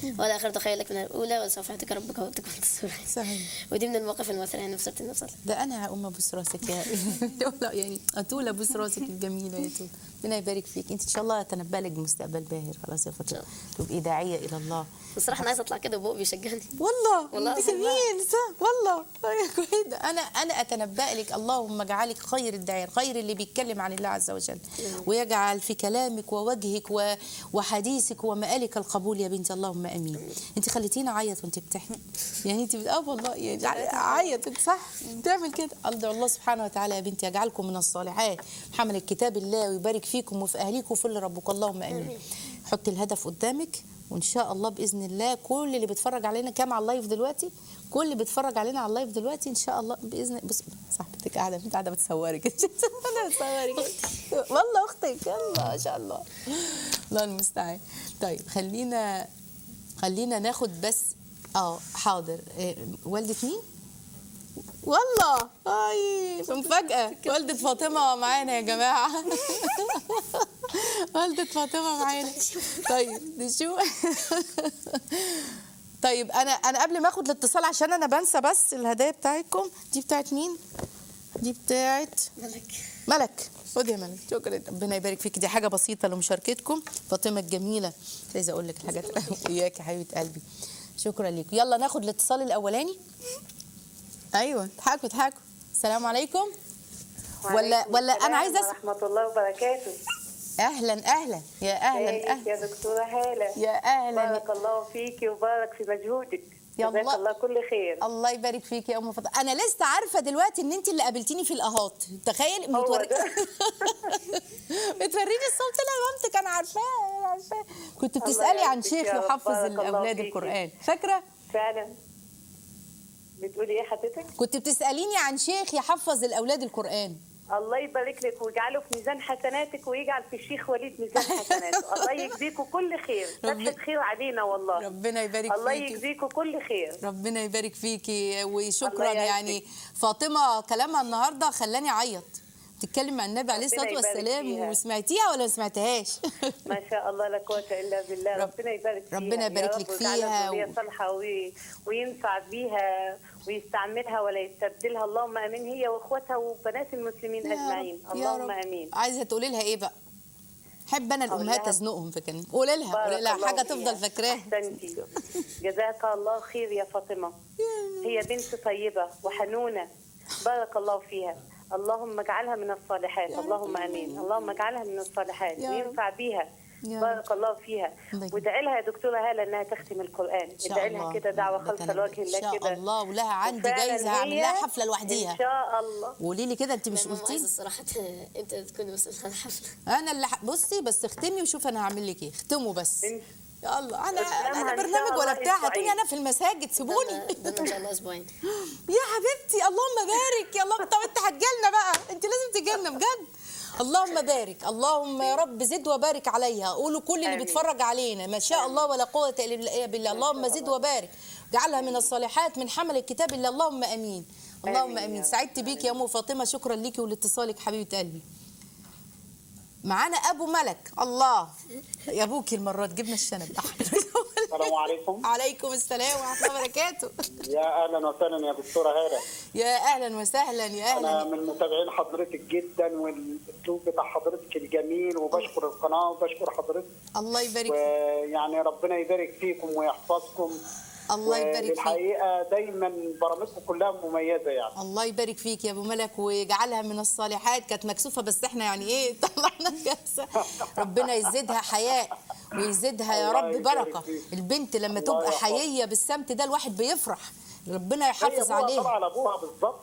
ولا آخرة خير لك من الأولى وسوف يعطيك ربك وتكون السورة صحيح ودي من المواقف المؤثرة يعني في سورة النصر ده انا هقوم ابوس راسك يا لا يعني اطول ابوس راسك الجميله يا طول ربنا يبارك فيك انت ان شاء الله تنبأ لك بمستقبل باهر خلاص يا فاطمه تبقي داعيه الى الله بصراحة أنا عايزة أطلع كده وبوق بيشجعني والله والله انت أحبها. جميل صح والله أيوة كويس انا انا اتنبأ لك اللهم اجعلك خير الداعين خير اللي بيتكلم عن الله عز وجل ويجعل في كلامك ووجهك و- وحديثك ومآلك القبول يا بنتي اللهم امين انت خليتيني اعيط وانت بتحكي يعني انت بت- اه والله يعني اعيط انت صح بتعمل كده ادعو الله سبحانه وتعالى يا بنتي يجعلكم من الصالحات حمل الكتاب الله ويبارك فيكم وفي اهليكم وفي اللي ربك اللهم امين حطي الهدف قدامك وان شاء الله باذن الله كل اللي بيتفرج علينا كام على اللايف دلوقتي كل اللي بيتفرج علينا على اللايف دلوقتي ان شاء الله باذن بص صاحبتك قاعده انت قاعده بتصورك انا بتصورك والله اختك يلا ما شاء الله الله المستعان طيب خلينا خلينا ناخد بس اه حاضر إيه، والده مين والله اي مفاجأة والدة فاطمة معانا يا جماعة والدة فاطمة معانا طيب نشوف طيب انا انا قبل ما اخد الاتصال عشان انا بنسى بس الهدايا بتاعتكم دي بتاعت مين دي بتاعت ملك ملك خد يا ملك شكرا ربنا يبارك فيك دي حاجه بسيطه لمشاركتكم فاطمه الجميله مش عايزه اقول لك الحاجات وياك يا حبيبه قلبي شكرا ليكم يلا ناخد الاتصال الاولاني ايوه اضحكوا اضحكوا السلام عليكم ولا وعليكم ولا انا السلام عايزه اسال ورحمة الله وبركاته اهلا اهلا يا اهلا ازيك اهلا يا دكتورة هالة يا اهلا بارك الله فيكي وبارك في مجهودك يا جزاك الله. الله كل خير الله يبارك فيك يا ام فاطمه انا لسه عارفه دلوقتي ان انت اللي قابلتيني في الاهات تخيل هو بتوري... ده. بتوريني الصوت لا مامتك انا عارفاه انا عارفاه كنت الله بتسالي عن يعزك شيخ يا رب. يحفظ بارك الله الاولاد فيكي. القران فاكره فعلا بتقولي ايه حضرتك؟ كنت بتساليني عن شيخ يحفظ الاولاد القران الله يبارك لك ويجعله في ميزان حسناتك ويجعل في الشيخ وليد ميزان حسناته الله يجزيكم كل خير رب- فتحة خير علينا والله ربنا يبارك الله فيكي يجزيكم كل خير ربنا يبارك فيكي وشكرا الله يعزك. يعني فاطمه كلامها النهارده خلاني اعيط بتتكلم عن النبي عليه ربنا الصلاه يبارك والسلام فيها. وسمعتيها ولا ما سمعتهاش ما شاء الله لا قوة إلا بالله رب- ربنا يبارك فيها ربنا يبارك يا لك رب ويجعلها فيها و- ذرية صالحة وي- وينفع بيها ويستعملها ولا يستبدلها اللهم امين هي واخواتها وبنات المسلمين يا اجمعين رب، يا اللهم رب. امين عايزه تقولي لها ايه بقى حب انا أقول الامهات لها- ازنقهم في كلمه قولي لها قولي بارك لها الله حاجه فيها. تفضل فاكراها احسنتي جزاك الله خير يا فاطمه هي بنت طيبه وحنونه بارك الله فيها اللهم اجعلها من الصالحات اللهم امين اللهم اجعلها من الصالحات يا رب. وينفع بيها يا بارك الله فيها الله يبارك. وادعي لها يا دكتوره هاله انها تختم القران إن شاء ادعي الله. لها كده دعوه ده خالصه كلام- لوجه الله ان كده شاء الله ولها عندي وفعلاً جايزه هعمل هي لها حفله لوحديها ان شاء الله قولي لي كده انت مش مش عايزة قلتي الصراحة انت تكوني مسؤولة عن الحفلة انا اللي ح- بصي بس اختمي وشوف انا هعمل لك ايه اختموا بس إن- يلا انا قدامها انا إن برنامج شاء ولا الله بتاع أسبوعين. هاتوني انا في المساجد سيبوني ده ده ان شاء الله اسبوعين يا حبيبتي اللهم بارك يا الله طب انت هتجيلنا بقى انت لازم تجيلنا بجد اللهم بارك اللهم يا رب زد وبارك عليها قولوا كل اللي آمين. بيتفرج علينا ما شاء الله ولا قوه الا بالله اللهم زد وبارك اجعلها من الصالحات من حمل الكتاب الا اللهم امين اللهم آمين يا امين رب. سعدت بيك يا ام فاطمه شكرا ليكي ولاتصالك حبيبه قلبي معانا ابو ملك الله يا ابوكي المرات جبنا الشنب السلام عليكم عليكم السلام ورحمه الله وبركاته يا اهلا وسهلا يا دكتوره هاله يا اهلا وسهلا يا انا اهلا من متابعين حضرتك جدا والاسلوب بتاع حضرتك الجميل وبشكر القناه وبشكر حضرتك الله يبارك فيك ويعني ربنا يبارك فيكم ويحفظكم الله يبارك فيك الحقيقه دايما برامجكم كلها مميزه يعني الله يبارك فيك يا ابو ملك ويجعلها من الصالحات كانت مكسوفه بس احنا يعني ايه طلعنا جالسه ربنا يزيدها حياء ويزيدها يا الله رب يبارك بركه فيك. البنت لما الله تبقى يحفظك. حييه بالسمت ده الواحد بيفرح ربنا هي يحافظ ابوها عليها طبعا على ابوها بالظبط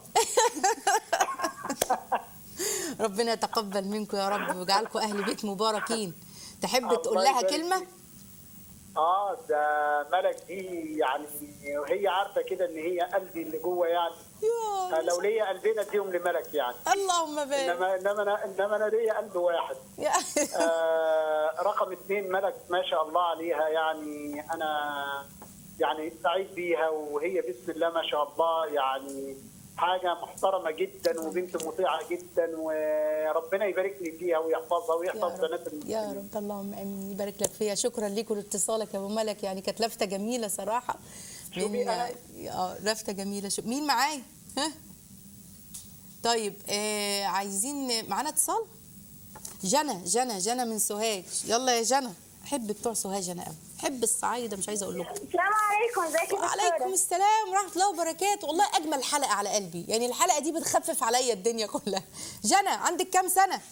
ربنا يتقبل منكم يا رب ويجعلكم اهل بيت مباركين تحب الله تقول لها يبارك كلمه فيك. اه ده ملك دي يعني هي عارفه كده ان هي قلبي اللي جوه يعني يا لو ليا قلبين اديهم لملك يعني اللهم بارك انما انما انا انما انا ليا قلب واحد يا آه رقم اثنين ملك ما شاء الله عليها يعني انا يعني سعيد بيها وهي بسم الله ما شاء الله يعني حاجه محترمه جدا وبنت مطيعه جدا وربنا يبارك لي فيها ويحفظها يا ويحفظ بنات رب المسلمين يا رب اللهم امين يبارك لك فيها شكرا ليك ولاتصالك يا ابو ملك يعني كانت لفته جميله صراحه شوفي أنا- اه لفته جميله شو مين معايا ها طيب آه عايزين معانا اتصال جنى جنى جنى من سوهاج يلا يا جنى احب بتوع سوهاج انا قوي احب الصعايده مش عايزه اقول لكم السلام عليكم ازيك يا وعليكم دكتورة؟ السلام ورحمه الله وبركاته والله اجمل حلقه على قلبي يعني الحلقه دي بتخفف عليا الدنيا كلها جنى عندك كام سنه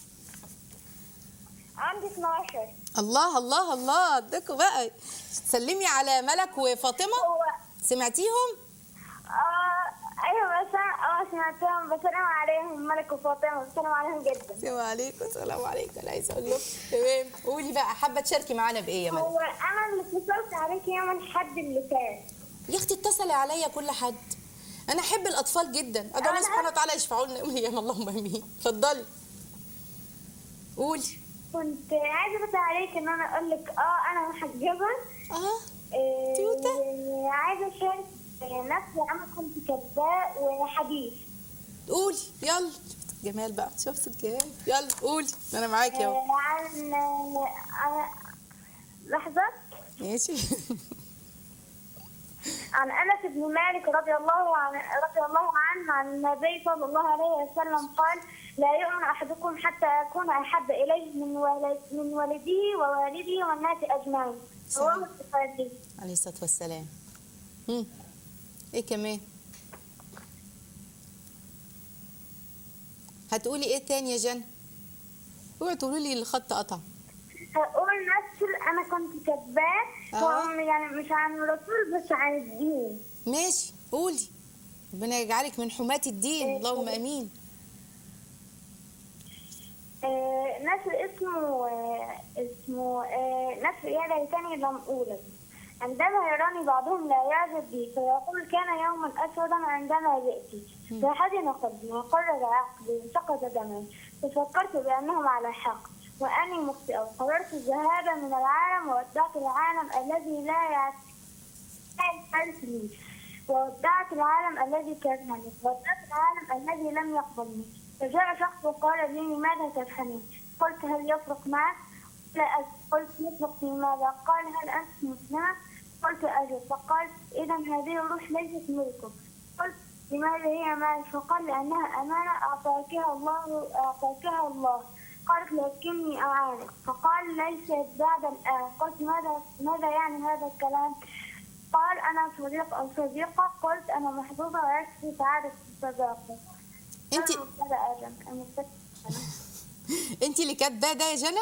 عندي 12 الله الله الله اديكوا بقى سلمي على ملك وفاطمه هو سمعتيهم اه ايوه بس انا اه سمعتهم بسلم عليهم ملك وفاطمه بسلم عليهم جدا السلام عليكم السلام عليكم انا عايزه اقول لكم تمام قولي بقى حابه تشاركي معانا بايه يا ملك هو انا اللي اتصلت عليك يوم الحد اللي فات يا اختي اتصلي عليا كل حد انا احب الاطفال جدا ادعو الله أنا- سبحانه وتعالى يشفعوا لنا يوم القيامه اللهم امين اتفضلي قولي كنت عايزه بس عليك ان انا اقول لك اه انا محجبه اه إيه، توتة. عايزه اشارك نفسي انا كنت كاتباه وحديث قولي يلا شفت الجمال بقى شفت الجمال يلا قولي انا معاكي اهو إيه، عن عن لحظه ماشي عن انس بن مالك رضي الله عن رضي الله عنه عن النبي صلى الله عليه وسلم قال لا يؤمن احدكم حتى اكون احب اليه من ولد من ولده ووالده والناس اجمعين رواه البخاري عليه الصلاه والسلام هم. ايه كمان هتقولي ايه تاني يا جنى اوعي تقولي لي الخط قطع هقول نفس اللي انا كنت كاتباه آه. هو يعني مش عن الرسول بس عن الدين ماشي قولي ربنا يجعلك من حماة الدين اللهم امين آه، نسر اسمه آه، اسمه آه، نسر يا ليتني لم أولد عندما يراني بعضهم لا يعجب بي فيقول كان يوما أسودا عندما جئت فحزن قلبي وقرر عقلي وسقط دمي ففكرت بأنهم على حق وأني مخطئة وقررت الذهاب من العالم وودعت العالم الذي لا يعرف لي وودعت العالم الذي كرهني وودعت العالم الذي لم يقبلني فجاء شخص وقال لي لماذا تفهمين قلت هل يفرق معك لا أجب قلت يفرق في ماذا قال هل أنت مسلمة قلت أجل فقال إذا هذه الروح ليست ملكك قلت لماذا هي معي فقال لأنها أمانة أعطاكها الله أعطاكها الله قالت لكني أعانك فقال ليست بعد الآن قلت ماذا ماذا يعني هذا الكلام قال أنا صديق أو صديقة قلت أنا محظوظة ويكفي سعادة الصداقة انت أنا مبتدأ آدم المبتدأ انت اللي كاتباه ده يا جنى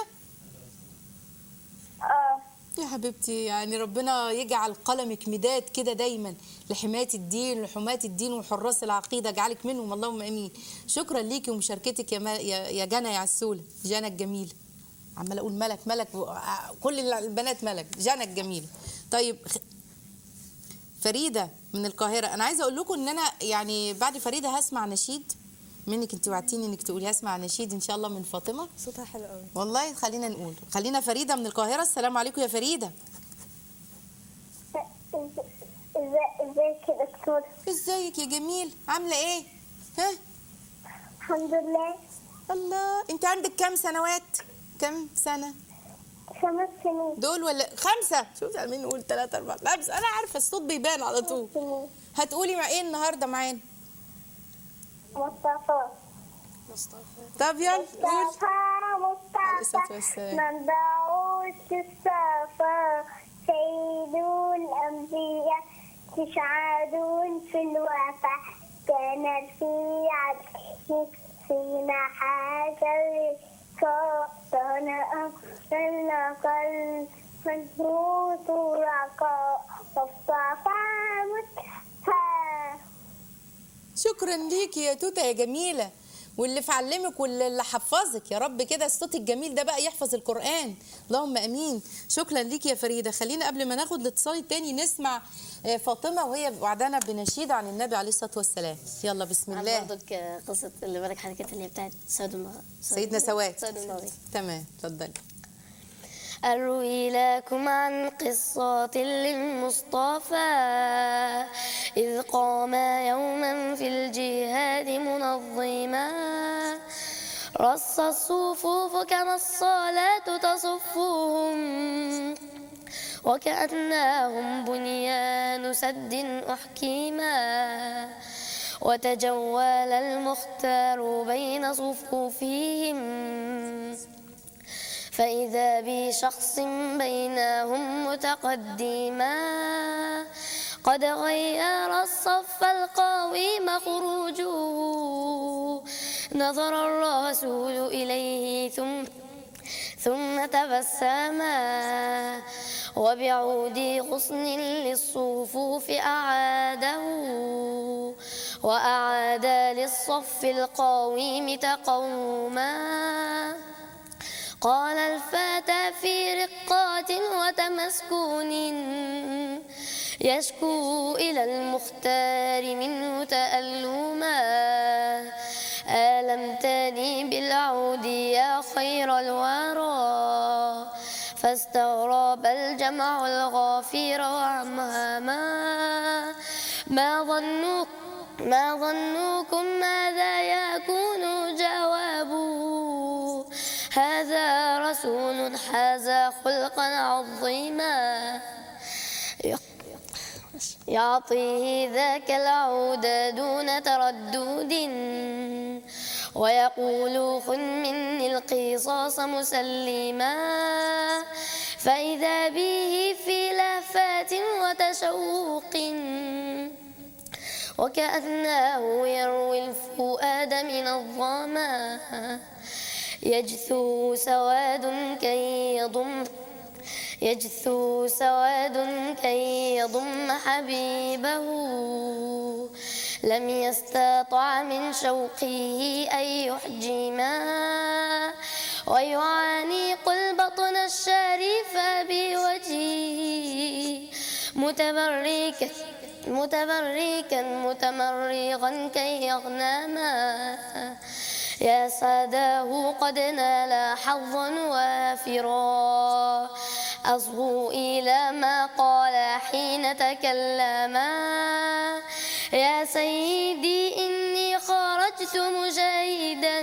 آه يا حبيبتي يعني ربنا يجعل قلمك مداد كده دايما لحماية الدين لحماة الدين وحراس العقيدة اجعلك منهم اللهم امين شكرا ليكي ومشاركتك يا, ما يا يا جنى يا عسولة جنى الجميلة عمالة اقول ملك ملك و- ع- كل البنات ملك جنى الجميلة طيب خ- فريدة من القاهرة انا عايزة اقول لكم ان انا يعني بعد فريدة هسمع نشيد منك انت وعدتيني انك تقولي هسمع نشيد ان شاء الله من فاطمة صوتها حلو قوي والله خلينا نقول خلينا فريدة من القاهرة السلام عليكم يا فريدة ازيك يا دكتور ازيك يا جميل عامله ايه ها الحمد لله الله انت عندك كام سنوات كام سنه خمس سنين دول ولا خمسه شوف عمالين نقول ثلاثة أربعة لا بس أنا عارفة الصوت بيبان على طول سنين هتقولي مع إيه النهاردة معانا مصطفى طب يلا قول مصطفى عليه الصلاة مصطفى والسلام. من داود الصفا سيد الأنبياء تسعد في الوفا كان في عدله حين حاجر كان النقل مجهود رقاء مصطفى مصطفى شكرا ليكي يا توتة يا جميلة واللي فعلمك واللي اللي حفظك يا رب كده الصوت الجميل ده بقى يحفظ القرآن اللهم امين شكرا ليكي يا فريدة خلينا قبل ما ناخد الاتصال التاني نسمع آه، فاطمة وهي وعدنا بنشيد عن النبي عليه الصلاة والسلام يلا بسم عن الله برضك قصة اللي بالك حكيت اللي هي بتاعت سعد الم... سيدنا سواد سعد المغربي تمام اتفضلي أروي لكم عن قصة للمصطفى إذ قام يوما في الجهاد منظما رص الصفوف كما الصلاة تصفهم وكأنهم بنيان سد أحكيما وتجول المختار بين صفوفهم فإذا بشخص بينهم متقدما قد غير الصف القويم خروجه نظر الرسول إليه ثم ثم تبسما وبعود غصن للصفوف أعاده وأعاد للصف القويم تقوما قال الفتى في رقات وتمسكون يشكو إلى المختار منه تألما آلمتني بالعود يا خير الورى فاستغرب الجمع الغافير وعمهما ما ظنوك ما ظنكم ماذا يكون جوابه هذا رسول حاز خلقا عظيما يعطيه ذاك العود دون تردد ويقول خذ مني القصاص مسلما فإذا به في لهفات وتشوق وكأنه يروي الفؤاد من الظما يجثو سواد كي يضم يجثو سواد كي يضم حبيبه لم يستطع من شوقه أن يحجما ويعانق البطن الشريف بوجهه متبركا متبركا متمرغا كي يغنما يا ساداه قد نال حظا وافرا أصغوا إلى ما قال حين تكلما يا سيدي إني خرجت مجاهدا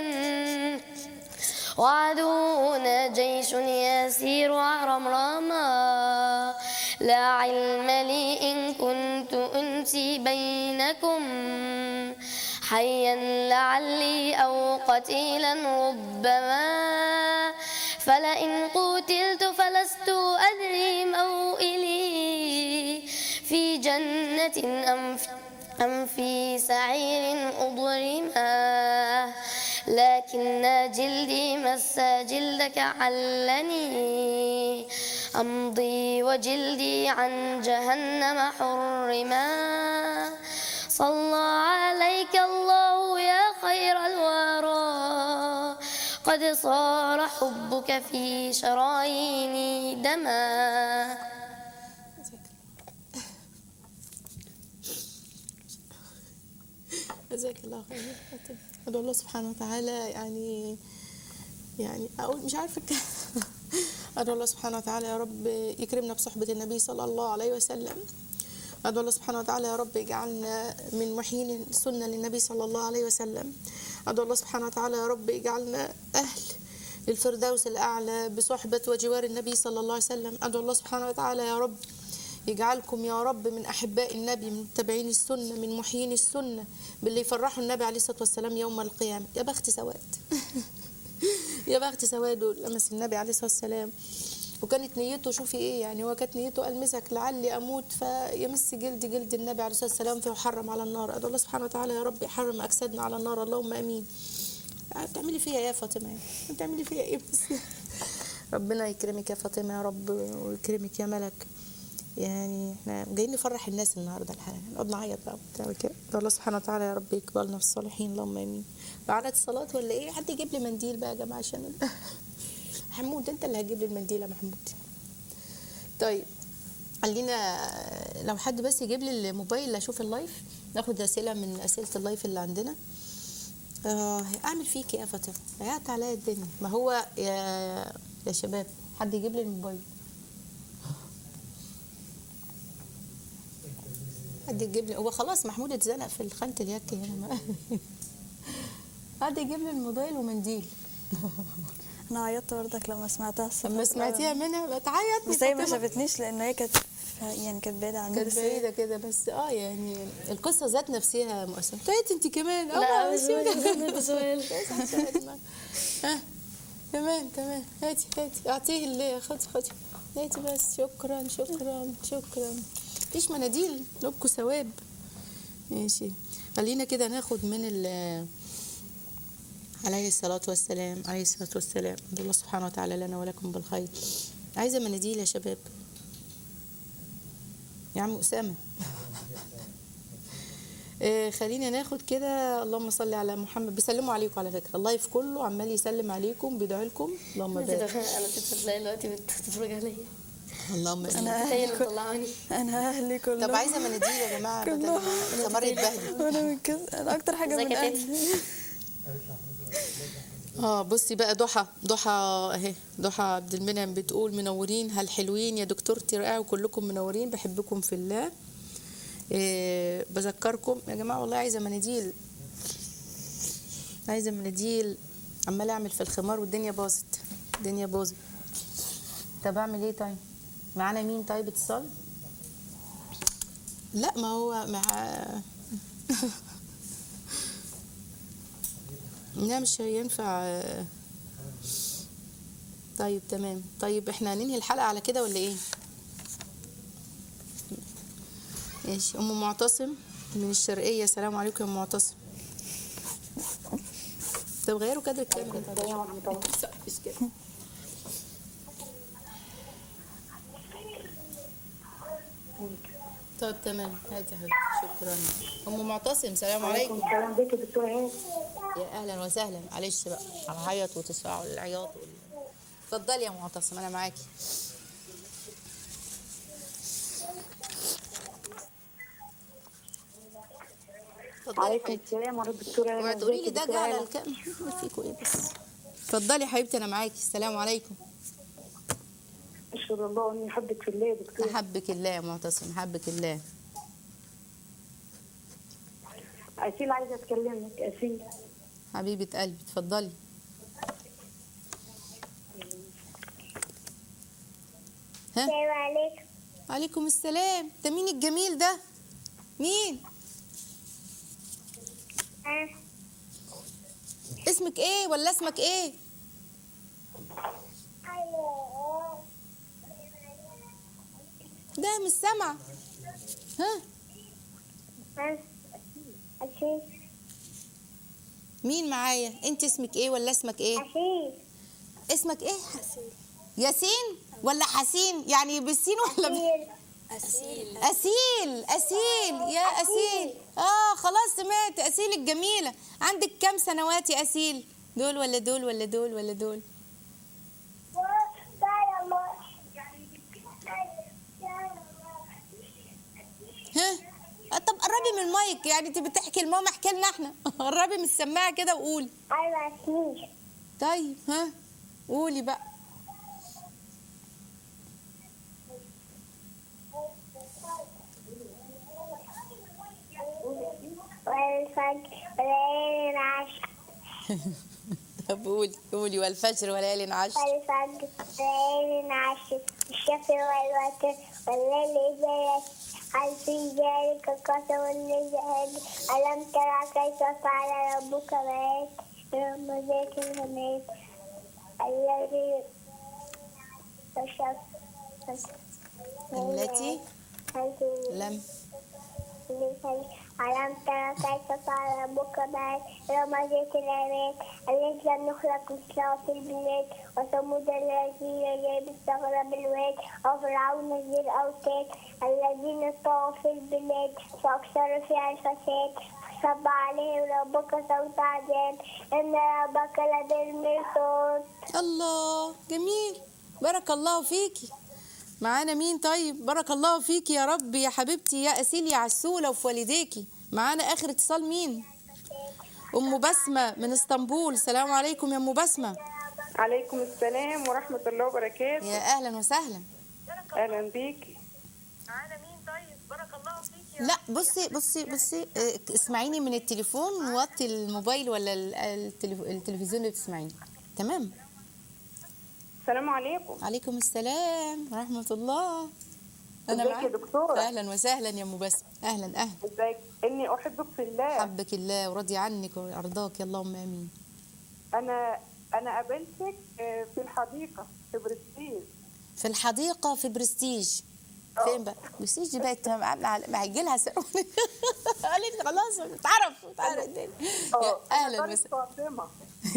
وعدونا جيش يسير رمراما لا علم لي إن كنت أنسي بينكم حيا لعلي أو قتيلا ربما فلئن قتلت فلست أدري موئلي في جنة أم في أم في سعير أضرما لكن جلدي مس جلدك علني أمضي وجلدي عن جهنم حرما صلى عليك الله يا خير الورى قد صار حبك في شراييني دما جزاك الله خير ادعو الله سبحانه وتعالى يعني يعني اقول مش عارفه ك- ادعو الله سبحانه وتعالى يا رب يكرمنا بصحبه النبي صلى الله عليه وسلم ادعو الله سبحانه وتعالى يا رب يجعلنا من محيين السنه للنبي صلى الله عليه وسلم ادعو الله سبحانه وتعالى يا رب يجعلنا اهل للفردوس الاعلى بصحبه وجوار النبي صلى الله عليه وسلم ادعو الله سبحانه وتعالى يا رب يجعلكم يا رب من احباء النبي من متبعين السنه من محيين السنه باللي يفرحوا النبي عليه الصلاه والسلام يوم القيامه يا بخت سواد يا بخت سواد لمس النبي عليه الصلاه والسلام وكانت نيته شوفي ايه يعني هو كانت نيته المسك لعلي اموت فيمس جلد جلد النبي عليه الصلاه والسلام فيحرم على النار ادعو الله سبحانه وتعالى يا رب يحرم اجسادنا على النار اللهم امين بتعملي فيها ايه يا فاطمه بتعملي فيها ايه بس ربنا يكرمك يا فاطمه يا رب ويكرمك يا ملك يعني احنا جايين نفرح الناس النهارده الحلقه نقعد نعيط بقى وبتاع كده ادعو الله سبحانه وتعالى يا رب يقبلنا في الصالحين اللهم امين بعد الصلاه ولا ايه حد يجيب لي منديل بقى يا جماعه عشان حمود انت اللي هتجيب لي المنديل يا محمود طيب خلينا لو حد بس يجيب لي الموبايل اشوف اللايف ناخد اسئله من اسئله اللايف اللي عندنا آه اعمل فيك إيه يا فاطمه ضيعت عليا الدنيا ما هو يا يا شباب حد يجيب لي الموبايل حد يجيب لي هو خلاص محمود اتزنق في خانة اليك هنا ما- حد يجيب لي الموبايل ومنديل انا عيطت برضك لما سمعتها الصبح لما سمعتيها منها بتعيط بس هي ما شافتنيش لان هي كانت يعني كانت بعيده عني كانت بس هي- بعيدة كده بس اه يعني القصة ذات نفسها مؤثرة طيب انت كمان لا اه مش شو- ده سؤال ها تمام تمام هاتي هاتي اعطيه اللي خدي خدي هاتي بس شكرا شكرا شكرا مفيش مناديل لبكوا ثواب ماشي خلينا كده ناخد من ال عليه الصلاة والسلام عليه الصلاة والسلام عند الله سبحانه وتعالى لنا ولكم بالخير عايزة مناديل يا شباب يا عم أسامة آه، خلينا ناخد كده اللهم صل على محمد بيسلموا عليكم على فكره اللايف كله عمال يسلم عليكم بيدعي لكم اللهم انت بارك دخل- انا كنت هتلاقي دلوقتي بتتفرج عليا اللهم آمين. انا هي اهلي اللي كل... مطلعاني انا اهلي كلهم طب عايزه مناديل يا جماعه بدل ما سمر يتبهدل وانا من كده انا اكتر حاجه ازيك من يا تيتا؟ اهلي اه بصي بقى ضحى ضحى اهي ضحى عبد المنعم بتقول منورين هل حلوين يا دكتورتي رائعه وكلكم منورين بحبكم في الله إيه بذكركم يا جماعه والله عايزه مناديل عايزه مناديل عماله اعمل في الخمار والدنيا باظت الدنيا باظت طب اعمل ايه طيب معانا مين طيب اتصال لا ما هو مع لا مش هينفع طيب تمام طيب احنا هننهي الحلقة على كده ولا ايه ماشي ام معتصم من الشرقية السلام عليكم يا ام معتصم طب غيروا كادر الكاميرا صح، مش كده طيب تمام هاتي يا حبيبتي شكرا ام معتصم سلام عليكم السلام بك يا دكتور عين يا اهلا وسهلا معلش بقى هنعيط وتسمعوا العياط وال- اتفضلي يا معتصم انا معاكي اتفضلي يا عليكم حبيبتي السلام ورحمة الدكتور عين اوعي تقولي لي ازيك يا ده دكتور جه على عين؟ الكام فيكوا ايه بس اتفضلي يا حبيبتي انا معاكي السلام عليكم اشهد الله اني احبك في الله يا دكتور احبك الله يا معتصم احبك الله اسيل عايزه اكلمك اسيل حبيبه قلبي اتفضلي ها السلام عليكم عليكم السلام ده مين الجميل ده مين ها اسمك ايه ولا اسمك ايه ده مش سامعه ها ها أشيل مين معايا انت اسمك ايه ولا اسمك ايه أشيل اسمك ايه ياسين ولا حسين يعني بالسين ولا ب... أشيل أسيل أسيل يا أسيل آه خلاص سمعت أسيل الجميلة عندك كام سنوات يا أسيل دول ولا دول ولا دول ولا دول ها آه، طب قربي من المايك يعني انت بتحكي لماما احكي لنا احنا قربي من السماعه كده وقولي أربع سنين طيب ها قولي بقى والفجر وليالي العشر طب قولي قولي والفجر وليالي عشر والفجر وليالي العشر الشفع والوتر والليل إذا يسر هل في ذلك قسم للذهب ألم ترى كيف فعل ربك بنات يوم ذات البنات الذي كشف التي هذه لم ألم ترى كيف فعل ربك بعد رمزة العماد التي لم نخلق مثلها في البلاد وثمود الذين جابوا الصخر بالواد وفرعون ذي الأوتاد الذين طغوا في البلاد فأكثروا فيها الفساد فصب عليهم ربك صوت عذاب إن ربك لبالمرصاد الله جميل بارك الله فيكي معانا مين طيب بارك الله فيكي يا رب يا حبيبتي يا أسيل يا عسولة وفي والديكي معانا آخر اتصال مين أم بسمة من اسطنبول سلام عليكم يا أم بسمة عليكم السلام ورحمة الله وبركاته يا اهلا وسهلا أهلا بيكي لا بصي بصي بصي اه، اسمعيني من التليفون وطي الموبايل ولا ال- التلف- التلفزيون اللي بتسمعيني تمام السلام عليكم عليكم السلام ورحمة الله أنا ازيك يا معاك. دكتورة؟ أهلا وسهلا يا أم بسم أهلا أهلا ازيك إني أحبك في الله حبك الله وراضي عنك وأرضاك يا اللهم آمين أنا أنا قابلتك آه، في الحديقة في برستيج في الحديقة في برستيج فين بقى؟ برستيج دي بقت ما هيجي لها سنة قالت لي خلاص اتعرف اتعرف الدنيا. يا اه أنا أهلا جارة وسهلا فاطمة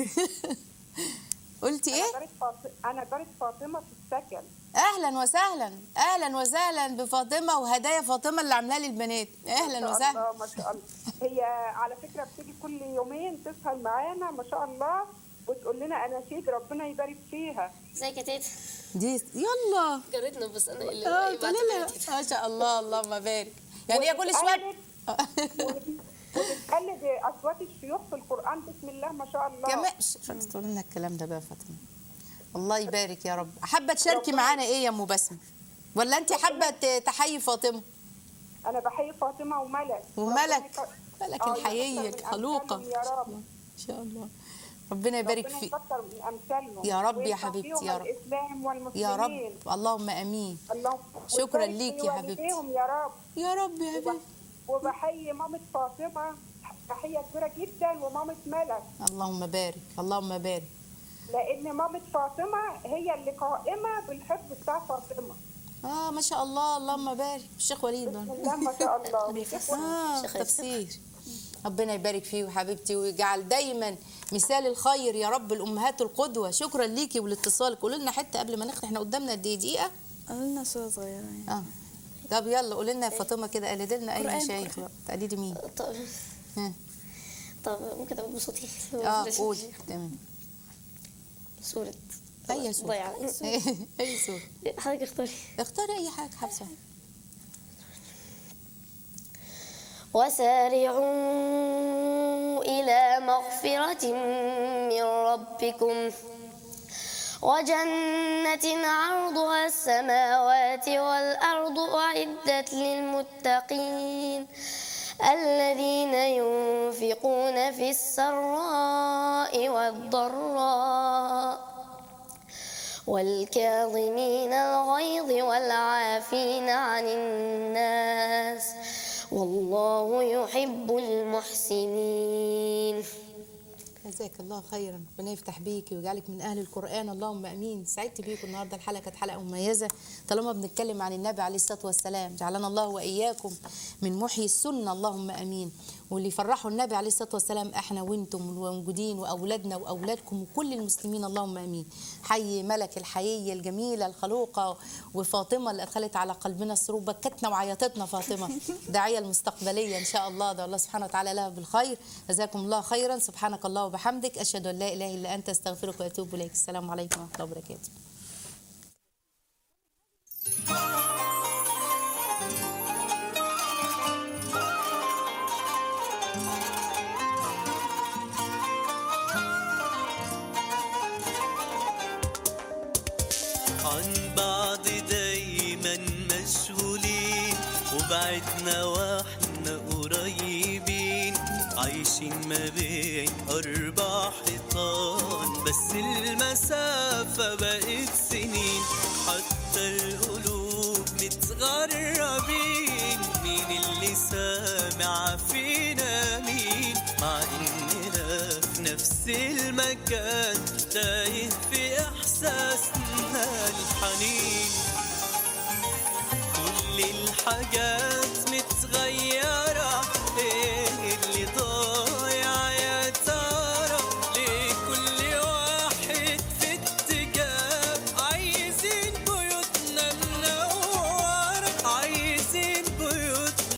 قلتي أنا إيه؟ جارة فاطمة أنا جارة فاطمة في السكن أهلا وسهلا أهلا وسهلا بفاطمة وهدايا فاطمة اللي عاملاها للبنات أهلا ما شاء وسهلا الله ما شاء الله هي على فكرة بتيجي كل يومين تسهر معانا ما شاء الله وتقول لنا أناشيد ربنا يبارك فيها ازيك يا تيتا دي يلا جارتنا بس انا اللي اه اللي تقولي بعتبرها لها تيتا. ما شاء الله اللهم بارك يعني هي كل شويه وتتقلد اصوات الشيوخ في القران بسم الله ما شاء الله كمان مش فاتت تقول لنا الكلام ده بقى يا فاطمه الله يبارك يا رب حابه تشاركي معانا ايه يا ام بسمه ولا انت حابه ت- تحيي فاطمه انا بحيي فاطمه وملك وملك ربنا يك- ملك آه، الحييه يكتر من الخلوقه أمثالهم يا رب ان شاء الله ربنا يبارك ربنا فيك يكتر من امثالهم يا رب يا ويرفع حبيبتي، فيهم يا رب. الاسلام والمسلمين يا رب اللهم امين اللهم شكراً ويبارك ليك في يا حبيبتي. والديهم يا رب يا رب يا حبيبتي وبحيي مامة فاطمه تحيه كبيره جدا ومامة ملك اللهم بارك اللهم بارك لان مامة فاطمه هي اللي قائمه بالحفظ بتاع فاطمه اه ما شاء الله اللهم بارك الشيخ وليد بسم برضه. الله ما شاء الله اه شيخ تفسير ربنا يبارك فيه وحبيبتي ويجعل دايما مثال الخير يا رب الامهات القدوه شكرا ليكي ولاتصالك قولي لنا حته قبل ما نختم احنا قدامنا قد ايه دقيقه قالوا لنا صورة صغيرة يعني اه طب يلا قولي لنا يا فاطمه كده قلدي لنا اي قرآن، مشايخ بقى تقليدي مين طب ها. طب ممكن اقول بصوتي اه قولي تمام سورة اي سورة ضيعة اي سورة حضرتك اختاري اختاري اي حاجه حبسه وسارعوا إلى مغفرة من ربكم وجنة عرضها السماوات والأرض أعدت للمتقين الذين ينفقون في السراء والضراء والكاظمين الغيظ والعافين عن الناس والله يحب المحسنين جزاك الله خيرا ربنا يفتح بيكي ويجعلك من اهل القران اللهم امين سعدت بيكم النهارده الحلقه كانت حلقه مميزه طالما بنتكلم عن النبي عليه الصلاه والسلام جعلنا الله واياكم من محيي السنه اللهم امين واللي يفرحوا النبي عليه الصلاه والسلام احنا وانتم الموجودين واولادنا واولادكم وكل المسلمين اللهم امين حي ملك الحييه الجميله الخلوقه وفاطمه اللي ادخلت على قلبنا السرور بكتنا وعيطتنا فاطمه داعيه المستقبليه ان شاء الله ده الله سبحانه وتعالى لها بالخير جزاكم الله خيرا سبحانك الله وبحمدك اشهد ان لا اله الا انت استغفرك واتوب اليك السلام عليكم ورحمه الله وبركاته عن بعض دايما مشغولين وبعدنا واحنا قريبين عايشين ما بين أربع حيطان بس المسافة بقت سنين حتى القلوب متغربين مين اللي سامع فينا مين مع إننا في نفس المكان تايه في إحساسنا الحنين كل الحاجات